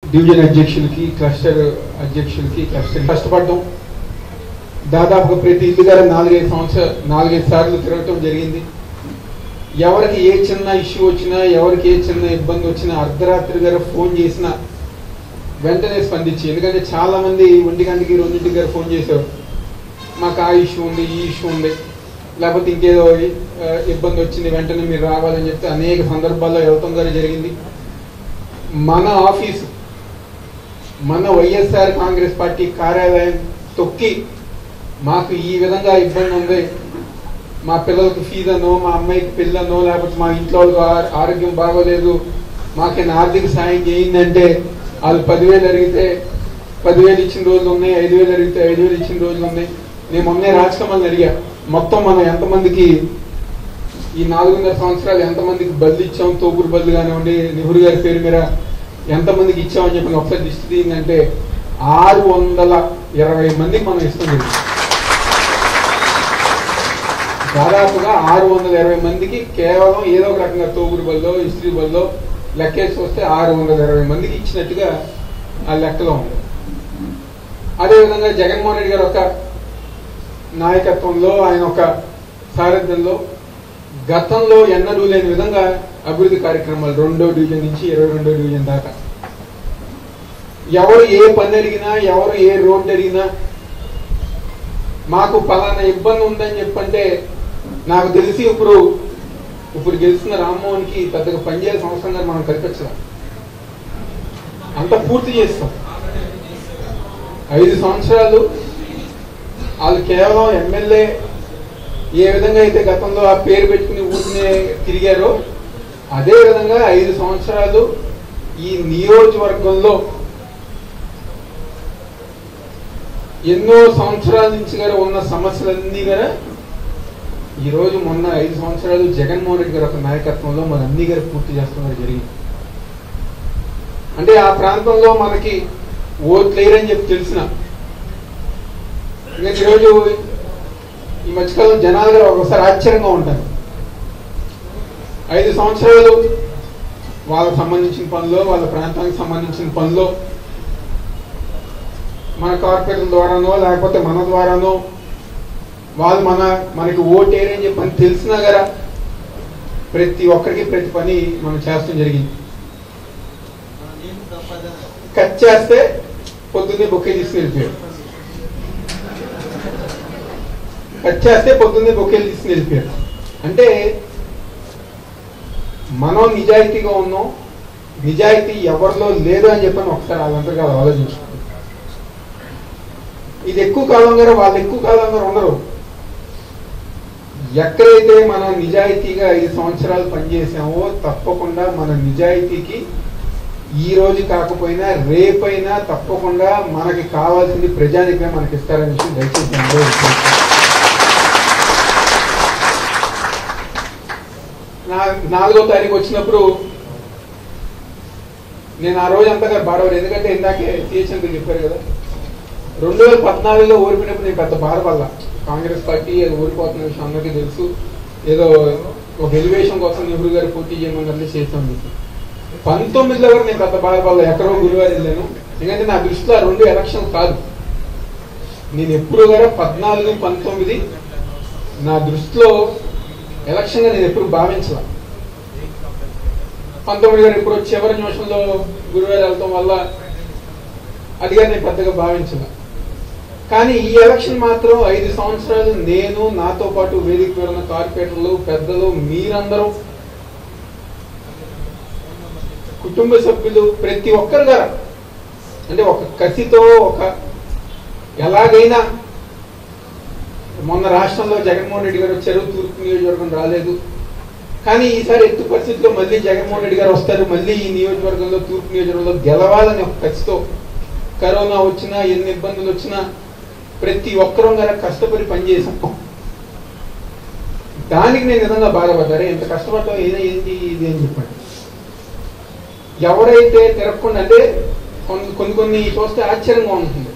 Division అధ్యక్షులకి cluster అధ్యక్షులకి cluster కష్టపడ్డాం దాదాపుగా ప్రతి ఇల్లు గారు నాలుగైదు సంవత్సరాలు నాలుగైదు సార్లు తిరగటం జరిగింది ఎవరికి ఏ చిన్న ఇష్యూ వచ్చినా ఎవరికి ఏ చిన్న ఇబ్బంది వచ్చినా అర్ధరాత్రి గారు ఫోన్ చేసినా వెంటనే స్పందించి ఎందుకంటే చాలా మంది ఒంటి గంటకి రెండింటికి గారు ఫోన్ చేశారు మాకు ఆ ఇష్యూ ఉంది ఈ ఇష్యూ ఉంది లేకపోతే ఇంకేదో ఆ, ఇబ్బంది వచ్చింది వెంటనే మీరు రావాలని చెప్తే అనేక సందర్భాల్లో వెళ్తాం గారు జరిగింది మన ఆఫీసు మన వైఎస్ఆర్ కాంగ్రెస్ పార్టీ కార్యాలయం తొక్కి మాకు ఈ విధంగా ఇబ్బంది ఉంది మా పిల్లలకి ఫీజు అనో మా అమ్మాయికి పిల్లనో లేకపోతే మా ఇంట్లో వాళ్ళకి ఆ- ఆరోగ్యం బాగోలేదు మాకేనా ఆర్థిక సాయం చేయండి అంటే వాళ్ళు పదివేలు అడిగితే పదివేలు ఇచ్చిన రోజులు ఉన్నాయి ఐదు వేలు అడిగితే ఐదు వేలు ఇచ్చిన రోజులు ఉన్నాయి నేను మొన్నే రాజకమల్ని అడిగా మొత్తం మనం ఎంతమందికి ఈ నాలుగున్నర సంవత్సరాలు ఎంతమందికి బదులు ఇచ్చాం తోపుడు బదులు కానివ్వండి నెహ్రూ గారి పేరు మీద ఎంతమందికి ఇచ్చామని చెప్పి ఒకసారి లిస్ట్ తీయందంటే ఆరు వందల ఇరవై మందికి మనం ఇస్తుంది దాదాపుగా ఆరు వందల ఇరవై మందికి కేవలం ఏదో ఒక రకంగా తోగుడు బల్లో ఇస్త్రీ బల్లో లెక్కేసి వస్తే ఆరు వందల ఇరవై మందికి ఇచ్చినట్టుగా ఆ లెక్కలో ఉంది అదేవిధంగా జగన్మోహన్ రెడ్డి గారు ఒక నాయకత్వంలో ఆయన ఒక సారథ్యంలో గతంలో ఎన్నడూ లేని విధంగా అభివృద్ధి కార్యక్రమాలు రెండో డివిజన్ నుంచి ఇరవై రెండో డివిజన్ దాకా ఎవరు ఏ పని అడిగినా ఎవరు ఏ రోడ్డు అడిగినా మాకు పలానా ఇబ్బంది ఉందని చెప్పంటే నాకు తెలిసి ఇప్పుడు ఇప్పుడు గెలిచిన రామ్మోహన్కి పెద్దగా పనిచేయాల్సిన అవసరం కానీ మనం కల్పించలేం అంత పూర్తి చేస్తాం ఐదు సంవత్సరాలు వాళ్ళు కేవలం ఎమ్మెల్యే ఏ విధంగా అయితే గతంలో ఆ పేరు పెట్టుకుని ఊరినే తిరిగారో అదే విధంగా ఐదు సంవత్సరాలు ఈ నియోజకవర్గంలో ఎన్నో సంవత్సరాల నుంచి గారు ఉన్న సమస్యలన్నీ గారు ఈ రోజు మొన్న ఐదు సంవత్సరాలు జగన్మోహన్ రెడ్డి గారి ఒక నాయకత్వంలో మన అన్ని గారు పూర్తి చేస్తున్నారు జరిగింది అంటే ఆ ప్రాంతంలో మనకి ఓట్లు లేరని చెప్పి తెలిసిన ఇంకా ఈరోజు ఈ మధ్యకాలం జనాలు గారు ఒకసారి ఆశ్చర్యంగా ఉంటారు ఐదు సంవత్సరాలు వాళ్ళకి సంబంధించిన పనులు వాళ్ళ ప్రాంతానికి సంబంధించిన పనులు మన కార్పొరేటర్ ద్వారానో లేకపోతే మన ద్వారానో వాళ్ళు మన మనకి ఓటేరని చెప్పని తెలిసినా కదా ప్రతి ఒక్కరికి ప్రతి పని మనం చేస్తాం జరిగింది కట్ చేస్తే పొద్దున్నే బొక్కే తీసుకుని వెళ్ళిపోయాడు కట్ చేస్తే పొద్దున్నే బొక్కేలు తీసుకుని వెళ్ళిపోయాడు అంటే మనం నిజాయితీగా ఉన్నాం నిజాయితీ ఎవరిలో లేదు అని చెప్పని ఒకసారి వాళ్ళందరికీ అది ఆలోచించుకోండి ఇది ఎక్కువ కాలం గారు వాళ్ళు ఎక్కువ కాలం గారు ఉండరు ఎక్కడైతే మనం నిజాయితీగా ఐదు సంవత్సరాలు పనిచేసామో తప్పకుండా మన నిజాయితీకి ఈ రోజు కాకపోయినా రేపైనా తప్పకుండా మనకి కావాల్సింది ప్రజానికే మనకి ఇస్తారని విషయం దయచేసి అందరూ గుర్తుంచుకోండి. నా- నాలుగో తారీఖు వచ్చినప్పుడు నేను ఆ రోజు అంతగా బాడవరు ఎందుకంటే ఇందాకే సిహెచ్ఎం చెప్పారు కదా రెండు వేల పద్నాలుగులో ఓడిపోయినప్పుడు నేను పెద్ద బాధపడలా కాంగ్రెస్ పార్టీ అది ఓడిపోతున్న విషయం అందరికీ తెలుసు ఏదో ఒక ఎలివేషన్ కోసం నెహ్రూ గారు పోటీ చేయమని అన్నీ చేసాం మీకు పంతొమ్మిదిలో కూడా నేను పెద్ద బాధపడలా ఎక్కడో గురువారు వెళ్ళాను ఎందుకంటే నా దృష్టిలో ఆ రెండు ఎలక్షన్ కాదు నేను ఎప్పుడు కూడా పద్నాలుగు పంతొమ్మిది నా దృష్టిలో ఎలక్షన్గా నేను ఎప్పుడు భావించలా పంతొమ్మిది గారు ఇప్పుడు చివరి నిమిషంలో గురువారు వెళ్ళటం వల్ల అదిగా నేను పెద్దగా భావించలా కానీ ఈ ఎలక్షన్ మాత్రం ఐదు సంవత్సరాలు నేను నాతో పాటు వేదిక మీద ఉన్న కార్పొరేటర్లు పెద్దలు మీరందరూ కుటుంబ సభ్యులు ప్రతి ఒక్కరు గారు అంటే ఒక కసితో ఒక ఎలాగైనా మొన్న రాష్ట్రంలో జగన్మోహన్ రెడ్డి గారు వచ్చారు తూర్పు నియోజకవర్గం రాలేదు కానీ ఈసారి ఎత్తు పరిస్థితుల్లో మళ్ళీ జగన్మోహన్ రెడ్డి గారు వస్తారు మళ్ళీ ఈ నియోజకవర్గంలో తూర్పు నియోజకవర్గంలో గెలవాలని ఒక కసితో కరోనా వచ్చినా ఎన్ని ఇబ్బందులు వచ్చినా ప్రతి ఒక్కరూ గారు కష్టపడి పనిచేసాం దానికి నేను నిజంగా బాధపడ్డారు ఎంత కష్టపడ్డావు ఏదో ఏంటి ఇది అని చెప్పండి ఎవరైతే తిరగకుండా అంటే కొన్ని కొన్ని కొన్ని చూస్తే ఆశ్చర్యంగా ఉంటుంది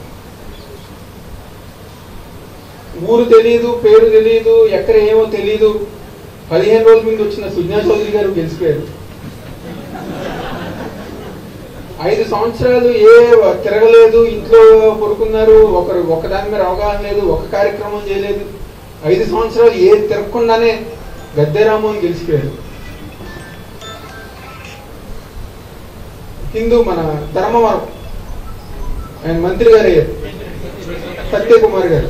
ఊరు తెలియదు పేరు తెలియదు ఎక్కడ ఏమో తెలియదు పదిహేను రోజుల ముందు వచ్చిన సుజ్ఞా చౌదరి గారు గెలిచిపోయారు ఐదు సంవత్సరాలు ఏ తిరగలేదు ఇంట్లో పడుకున్నారు ఒకరు ఒకదాని మీద అవగాహన లేదు ఒక కార్యక్రమం చేయలేదు ఐదు సంవత్సరాలు ఏ తిరగకుండానే గద్దెరామోహన్ గెలిచిపోయారు హిందూ మన ధర్మవరం ఆయన మంత్రి గారు అయ్యారు సత్యకుమార్ గారు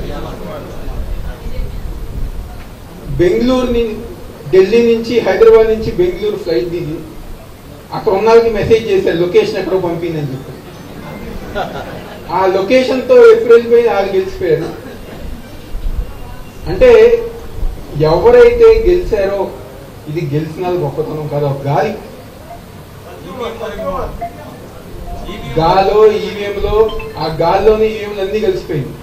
బెంగళూరు ని- ఢిల్లీ నుంచి హైదరాబాద్ నుంచి బెంగళూరు ఫ్లైట్ దిగి అక్కడ ఉన్న వాళ్ళకి మెసేజ్ చేశారు లొకేషన్ ఎక్కడో పంపిందని చెప్పి ఆ లొకేషన్ తో ఎప్పుడు వెళ్ళిపోయి వాళ్ళు గెలిచిపోయారు అంటే ఎవరైతే గెలిచారో ఇది గెలిచిన వాళ్ళ గొప్పతనం కాదు ఒక గాలి గాలో ఈవీఎంలో ఆ గాల్లోనే ఈవీఎంలు అన్ని కలిసిపోయింది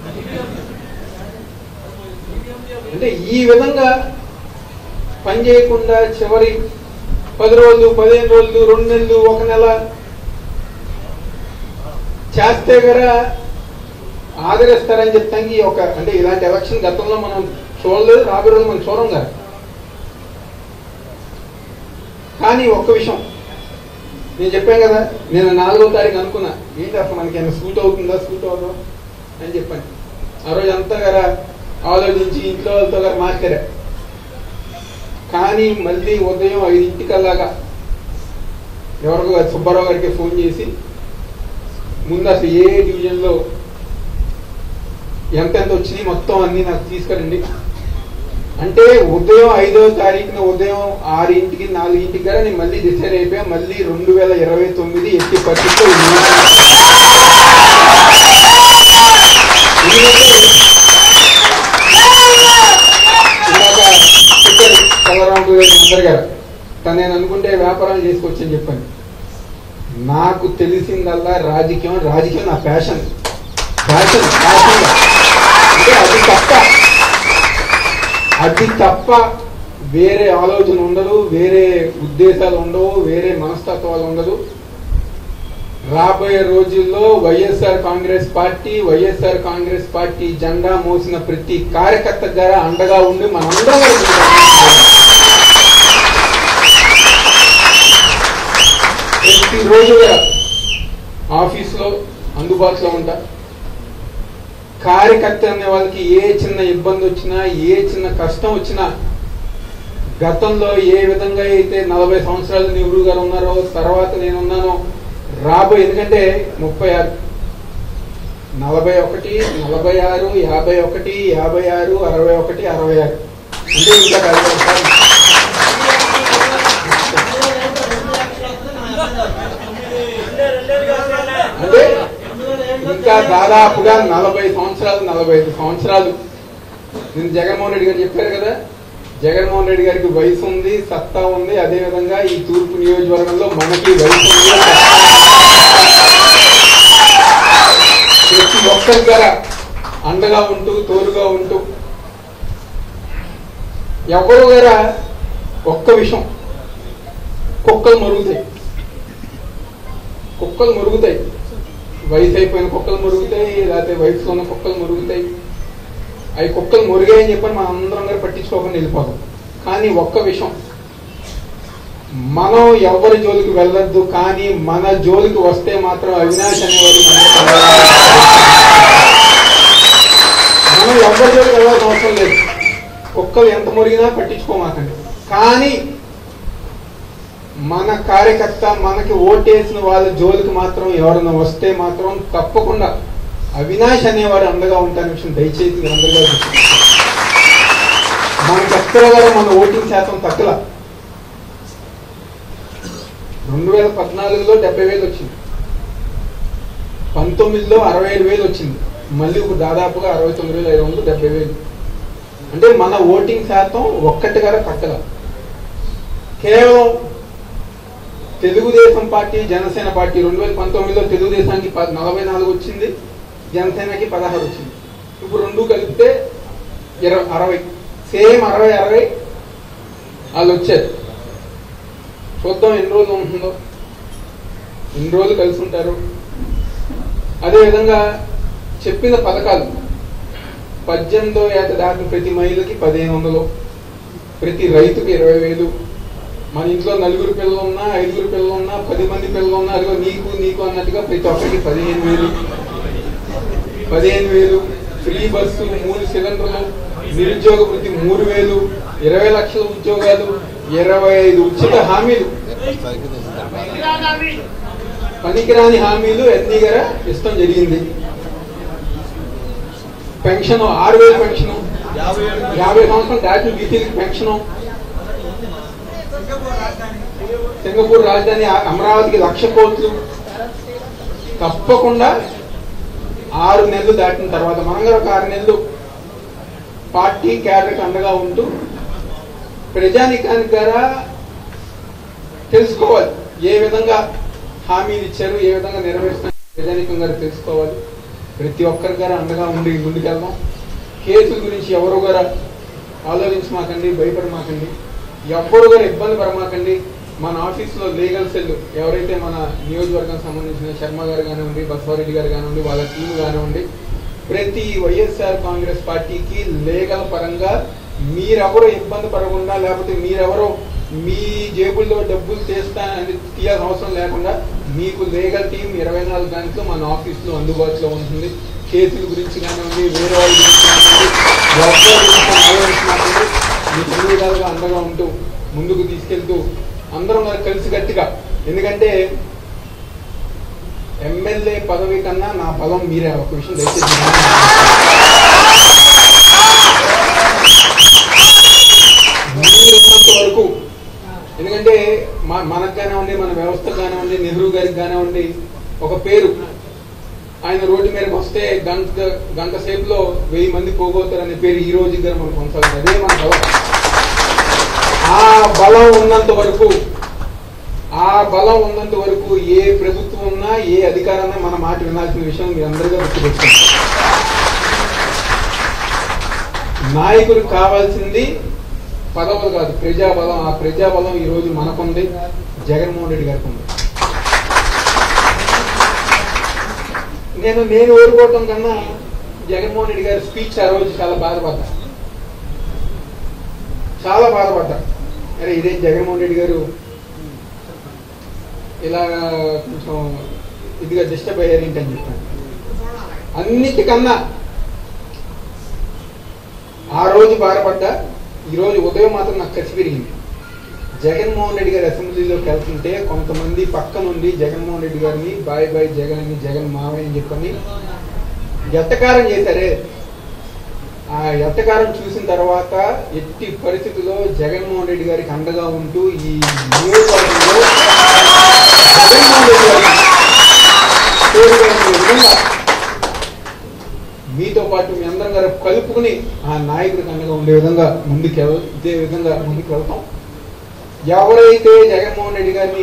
అంటే ఈ విధంగా పని చేయకుండా చివరి పది రోజులు పదిహేను రోజులు రెండు నెలలు ఒక నెల చేస్తే గరా ఆదరిస్తారని చెప్తానికి ఒక అంటే ఇలాంటి ఎలక్షన్ గతంలో మనం చూడలేదు రాబోయే రోజు మనం చూడం కదా కానీ ఒక్క విషయం నేను చెప్పాను కదా నేను నాలుగో తారీఖు అనుకున్నా ఏంటి అసలు మనకి ఏమైనా సూట్ అవుతుందా సూట్ అవుతుందా అని చెప్పాను ఆ రోజు అంతా కదా ఆలోచించి ఇంట్లో వాళ్ళతో గారు మాట్లాడా కానీ మళ్ళీ ఉదయం ఐదింటికల్లాగా ఎవరికో కాదు, సుబ్బారావు గారికి ఫోన్ చేసి ముందు అసలు ఏ డివిజన్లో ఎంత ఎంత వచ్చినాయి మొత్తం అన్ని నాకు తీసుకురండి అంటే ఉదయం ఐదో తారీఖున ఉదయం ఆరింటికి నాలుగింటికి కదా నేను మళ్ళీ డిసైడ్ అయిపోయా మళ్ళీ రెండు వేల ఇరవై తొమ్మిది ఎట్టి పరిస్థితుల్లో ఇందాక చెప్పారు కలరాముడు గారు అందరు గారు తను నేను అనుకుంటే వ్యాపారం చేసుకోవచ్చని చెప్పాను నాకు తెలిసిందల్లా రాజకీయం రాజకీయం నా ప్యాషన్ ప్యాషన్ ప్యాషన్ అంటే అది తప్ప అది తప్ప వేరే ఆలోచన ఉండదు వేరే ఉద్దేశాలు ఉండవు వేరే మనస్తత్వాలు ఉండదు రాబోయే రోజుల్లో వైఎస్ఆర్ కాంగ్రెస్ పార్టీ వైఎస్ఆర్ కాంగ్రెస్ పార్టీ జెండా మోసిన ప్రతి కార్యకర్త గారా అండగా ఉండి మనందరం ప్రతిరోజు ఆఫీస్లో అందుబాటులో ఉంటా కార్యకర్త అనే వాళ్ళకి ఏ చిన్న ఇబ్బంది వచ్చినా ఏ చిన్న కష్టం వచ్చినా గతంలో ఏ విధంగా అయితే నలభై సంవత్సరాలు నెహ్రూ గారు ఉన్నారో తర్వాత నేనున్నానో రాబోయే ఎందుకంటే ముప్పై ఆరు నలభై ఒకటి నలభై ఆరు యాభై ఒకటి యాభై ఆరు అరవై ఒకటి అరవై ఆరు అంటే ఇంకా అరవై సార్లు. అంటే ఇంకా దాదాపుగా నలభై సంవత్సరాలు నలభై ఐదు సంవత్సరాలు నేను జగన్మోహన్ రెడ్డి గారు చెప్పారు కదా జగన్మోహన్ రెడ్డి గారికి వయసు ఉంది సత్తా ఉంది అదే విధంగా ఈ తూర్పు నియోజకవర్గంలో మనకి వయసు ఉంది ప్రతి ఒక్కరి ద్వారా అండగా ఉంటూ తోడుగా ఉంటూ ఎవరు గారా ఒక్క విషయం కుక్కలు మరుగుతాయి కుక్కలు మరుగుతాయి వయసు అయిపోయిన కుక్కలు మురుగుతాయి లేకపోతే వయసులో ఉన్న కుక్కలు మురుగుతాయి అవి కుక్కలు మురిగాయని చెప్పని మనం అందరం గారు పట్టించుకోకుండా వెళ్ళిపోతాం కానీ ఒక్క విషయం మనం ఎవరి జోలికి వెళ్ళొద్దు కానీ మన జోలికి వస్తే మాత్రం అవినాష్ అనేవాడు మనల్ని మనం ఎవరి జోలికి వెళ్ళాల్సిన అవసరం లేదు కుక్కలు ఎంత మురిగినా పట్టించుకోమాకండి కానీ మన కార్యకర్త మనకి ఓటేసిన వాళ్ళ జోలికి మాత్రం ఎవరైనా వస్తే మాత్రం తప్పకుండా అవినాష్ అనేవాడు అండగా ఉంటాని విషయం దయచేసి మీరు అందరిగా గుర్తుంచుకోండి. మనకి ఎక్కడ కూడా మన ఓటింగ్ శాతం తగ్గల రెండు వేల పద్నాలుగులో డెబ్బై వేలు వచ్చింది పంతొమ్మిదిలో అరవై ఏడు వేలు వచ్చింది మళ్ళీ ఇప్పుడు దాదాపుగా అరవై తొమ్మిది వేలు ఐదు వందలు డెబ్బై వేలు అంటే మన ఓటింగ్ శాతం ఒక్కటి గారా తగ్గల కేవలం తెలుగుదేశం పార్టీ జనసేన పార్టీ రెండు వేల పంతొమ్మిదిలో తెలుగుదేశానికి ప- నలభై నాలుగు వచ్చింది జనసేనకి పదహారు వచ్చింది ఇప్పుడు రెండు కలిపితే ఇరవై అరవై సేమ్ అరవై అరవై వాళ్ళు వచ్చారు చూద్దాం ఎన్ని రోజులు ఉంటుందో ఎన్ని రోజులు కలిసి ఉంటారు అదేవిధంగా చెప్పిన పథకాలు పద్దెనిమిదో ఏట దాటిన ప్రతి మహిళకి పదిహేను వందలు ప్రతి రైతుకి ఇరవై వేలు మన ఇంట్లో నలుగురు పిల్లలు ఉన్నా ఐదుగురు పిల్లలు ఉన్నా పది మంది పిల్లలు ఉన్నా అదిగో నీకు నీకు అన్నట్టుగా ప్రతి ఒక్కరికి పదిహేను వేలు పదిహేను వేలు ఫ్రీ బస్సు మూడు సిలిండర్లు నిరుద్యోగ వృత్తి మూడు వేలు ఇరవై లక్షల ఉద్యోగాలు ఇరవై ఐదు ఉచిత హామీలు పనికిరాని హామీలు ఎన్ని గారా ఇష్టం జరిగింది పెన్షన్ ఆరు వేలు పెన్షన్ యాభై సంవత్సరం దాటిన బీసీలకి పెన్షన్ సింగపూర్ రాజధాని అమరావతికి లక్ష కోట్లు తప్పకుండా ఆరు నెలలు దాటిన తర్వాత మనం కూడా ఒక ఆరు నెలలు పార్టీ క్యాడర్కి అండగా ఉంటూ ప్రజానికానికి ద్వారా తెలుసుకోవాలి ఏ విధంగా హామీలు ఇచ్చారు ఏ విధంగా నెరవేరుస్తున్నారు ప్రజానికం గారు తెలుసుకోవాలి ప్రతి ఒక్కరి గారు అండగా ఉండి ముందుకెళ్దాం కేసుల గురించి ఎవరు గారు ఆలోచించమాకండి భయపడమాకండి ఎవ్వరు గారు ఇబ్బంది పడమాకండి మన ఆఫీస్లో లీగల్ సెల్ ఎవరైతే మన నియోజకవర్గం సంబంధించిన శర్మ గారు కానివ్వండి బసవారెడ్డి గారు కానివ్వండి వాళ్ళ టీం కానివ్వండి ప్రతి వైఎస్ఆర్ కాంగ్రెస్ పార్టీకి లీగల్ పరంగా మీరెవరు ఇబ్బంది పడకుండా లేకపోతే మీరెవరు మీ జేబుల్లో డబ్బులు తీస్తా అని తీయాల్సిన అవసరం లేకుండా మీకు లీగల్ టీం ఇరవై నాలుగు గంటలు మన ఆఫీస్లో అందుబాటులో ఉంటుంది కేసుల గురించి కానివ్వండి వేరే వాళ్ళ గురించి కానివ్వండి ఎవరి గురించి ఆలోచించమాకండి మీకు అన్ని విధాలుగా అండగా ఉంటూ ముందుకు తీసుకెళ్తూ అందరం మరి కలిసి గట్టిగా ఎందుకంటే ఎమ్మెల్యే పదవి కన్నా నా బలం మీరే ఒక విషయం దయచేసి మీరున్నంత వరకు ఎందుకంటే మ- మనకు కానివ్వండి మన వ్యవస్థకు కానివ్వండి నెహ్రూ గారికి కానివ్వండి ఒక పేరు ఆయన రోడ్డు మీదకి వస్తే గంట గంట సేపులో వెయ్యి మంది పోగొతారనే పేరు ఈ రోజు గారు మనం కొనసాగుతుంది అదే మన బలం ఆ బలం ఉన్నంత వరకు ఆ బలం ఉన్నంత వరకు ఏ ప్రభుత్వం ఉన్నా ఏ అధికారన్నా మన మాట వినాల్సిన విషయం మీరు అందరిగా గుర్తుపెట్టుకోండి నాయకుడికి కావాల్సింది పదవులు కాదు ప్రజాబలం ఆ ప్రజాబలం ఈ రోజు మనకుంది జగన్మోహన్ రెడ్డి గారికి ఉంది నేను నేను ఓడిపోవటం కన్నా జగన్మోహన్ రెడ్డి గారి స్పీచ్ ఆ రోజు చాలా బాధపడ్డా చాలా బాధపడ్డా అరే ఇదే జగన్మోహన్ రెడ్డి గారు ఇలా కొంచెం ఇదిగా డిస్టర్బ్ అయ్యారు ఏంటని చెప్పాను అన్నిటికన్నా ఆ రోజు బాధపడ్డా ఈ రోజు ఉదయం మాత్రం నాకు ఖర్చు పెరిగింది జగన్మోహన్ రెడ్డి గారి అసెంబ్లీలోకి వెళ్తుంటే కొంతమంది పక్క నుండి జగన్మోహన్ రెడ్డి గారిని బాయ్ బాయ్ జగన్ అని జగన్ మావయ్య అని చెప్పని ఎట్టకారం చేశారే ఆ ఎట్టకారం చూసిన తర్వాత ఎట్టి పరిస్థితుల్లో జగన్మోహన్ రెడ్డి గారికి అండగా ఉంటూ ఈ నియోజకవర్గంలో జగన్మోహన్ రెడ్డి గారిని తోడుగా విధంగా మీతో పాటు మీ అందరం గారు కలుపుకుని ఆ నాయకుడికి అండగా ఉండే విధంగా ముందుకు వెళ్- ఇదే విధంగా ముందుకు వెళ్తాం ఎవరైతే జగన్మోహన్ రెడ్డి గారిని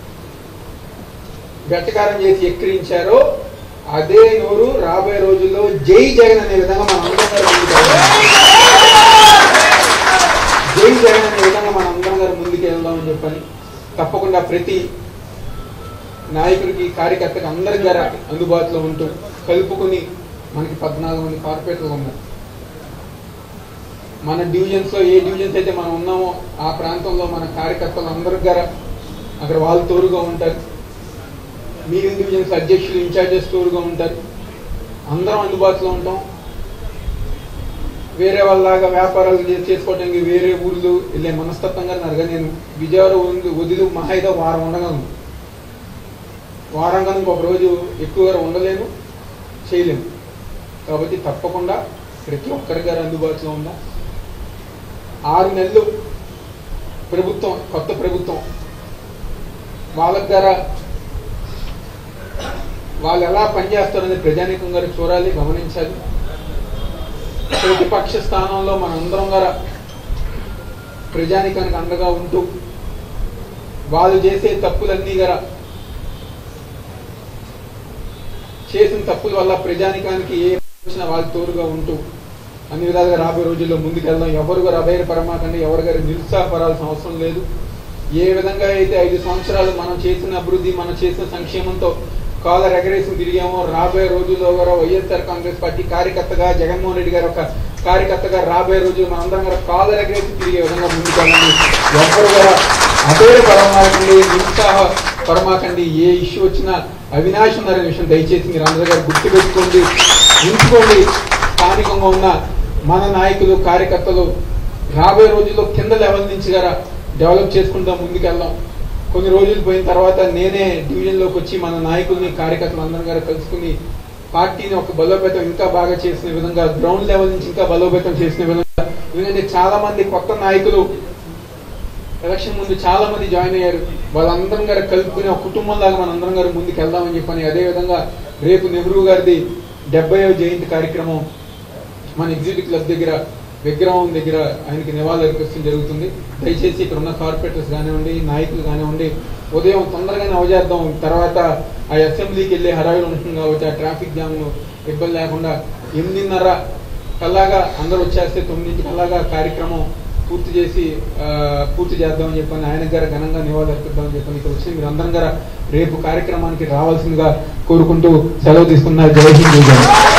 వెట్టకారం చేసి ఎక్కిరించారో అదే నోరు రాబోయే రోజుల్లో జై జగన్ అనే విధంగా మనం అందరం గారు ముందుకు వెళ్దాం. జై జగన్ అనే విధంగా మనం అందరం గారు ముందుకు వెళ్దామని చెప్పని తప్పకుండా ప్రతి నాయకుడికి కార్యకర్తకి అందరి ద్వారా అందుబాటులో ఉంటూ కలుపుకొని మనకి పద్నాలుగు మంది కార్పొరేటర్లు ఉన్నారు మన డివిజన్స్ లో ఏ డివిజన్స్ అయితే మనం ఉన్నామో ఆ ప్రాంతంలో మన కార్యకర్తలు అందరి ద్వారా అక్కడ వాళ్ళు తోడుగా ఉంటారు మిగిలిన డివిజన్స్ అధ్యక్షులు ఇన్ఛార్జెస్ తోడుగా ఉంటారు అందరం అందుబాటులో ఉంటాం వేరే వాళ్ళలాగా వ్యాపారాలు చే- చేసుకోవడానికి వేరే ఊర్లు వెళ్ళే మనస్తత్వంగా నరగా నేను విజయవాడ వదిలి- వదిలి మహాయిదో వారం ఉండగలను వారం కనుక ఒక రోజు ఎక్కువగా ఉండలేను చేయలేము కాబట్టి తప్పకుండా ప్రతి ఒక్కరి గారు అందుబాటులో ఉందా ఆరు నెలలు ప్రభుత్వం కొత్త ప్రభుత్వం వాళ్ళ ద్వారా వాళ్ళు ఎలా పనిచేస్తారనేది ప్రజానీకం గారు చూడాలి గమనించాలి ప్రతిపక్ష స్థానంలో మన అందరం గారా ప్రజానికానికి అండగా ఉంటూ వాళ్ళు చేసే తప్పులన్నీ గారా చేసిన తప్పుల వల్ల ప్రజానికానికి ఏ వచ్చినా వాళ్ళ తోడుగా ఉంటూ అన్ని విధాలుగా రాబోయే రోజుల్లో ముందుకెళ్దాం ఎవరు గారు అభయపరమాకండి ఎవరి గారు నిరుత్సాహపడాల్సిన అవసరం లేదు ఏ విధంగా అయితే ఐదు సంవత్సరాలు మనం చేసిన అభివృద్ధి మనం చేసిన సంక్షేమంతో కాలర్ ఎగరేసి తిరిగామో రాబోయే రోజుల్లో కూడా వైఎస్ఆర్ కాంగ్రెస్ పార్టీ కార్యకర్తగా జగన్మోహన్ రెడ్డి గారు ఒక కార్యకర్తగా రాబోయే రోజుల్లో మనందరం కూడా కాలర్ ఎగరేసి తిరిగే విధంగా ముందుకెళ్ళాలి ఎవరు కూడా అదే పరమాకండి నిరుత్సాహ పరమాకండి ఏ ఇష్యూ వచ్చినా అవినాష్ ఉన్నారనే విషయం దయచేసి మీరు అందరూ గారు గుర్తుపెట్టుకోండి ఉంచుకోండి స్థానికంగా ఉన్న మన నాయకులు కార్యకర్తలు రాబోయే రోజుల్లో కింద లెవెల్ నుంచి గారా డెవలప్ చేసుకుందాం ముందుకెళ్దాం కొన్ని రోజులు పోయిన తర్వాత నేనే డివిజన్లోకి వచ్చి మన నాయకుల్ని కార్యకర్తలు అందరం గారు కలుసుకుని పార్టీని ఒక బలోపేతం ఇంకా బాగా చేసిన విధంగా గ్రౌండ్ లెవెల్ నుంచి ఇంకా బలోపేతం చేసిన విధంగా ఎందుకంటే చాలా మంది కొత్త నాయకులు ఎలక్షన్ ముందు చాలా మంది జాయిన్ అయ్యారు వాళ్ళందరం గారు కలుపుకుని ఒక కుటుంబం లాగా మన అందరం గారు ముందుకు వెళ్దామని చెప్పని అదే విధంగా రేపు నెహ్రూ గారిది డెబ్బైవ జయంతి కార్యక్రమం మన ఎగ్జిక్యూటివ్ క్లబ్ దగ్గర విగ్రహం దగ్గర ఆయనకి నివాళులు అర్పించడం జరుగుతుంది దయచేసి ఇక్కడ ఉన్న కార్పొరేటర్స్ కానివ్వండి నాయకులు కానివ్వండి ఉదయం తొందరగానే అవజేద్దాం తర్వాత ఆ అసెంబ్లీకి వెళ్ళే హడావిడి ఉంటుంది కాబట్టి ఆ ట్రాఫిక్ జామ్ ఇబ్బంది లేకుండా ఎనిమిదిన్నర కల్లాగా అందరూ వచ్చేస్తే తొమ్మిదింటి కల్లాగా కార్యక్రమం పూర్తి చేసి ఆ, పూర్తి చేద్దామని చెప్పని ఆయన గారు ఘనంగా నివాళులు అర్పిద్దామని చెప్పని ఇక్కడ వచ్చి మీరు అందరం గారు రేపు కార్యక్రమానికి రావాల్సిందిగా కోరుకుంటూ సెలవు తీసుకున్నారు జై హింద్ జై భారత్.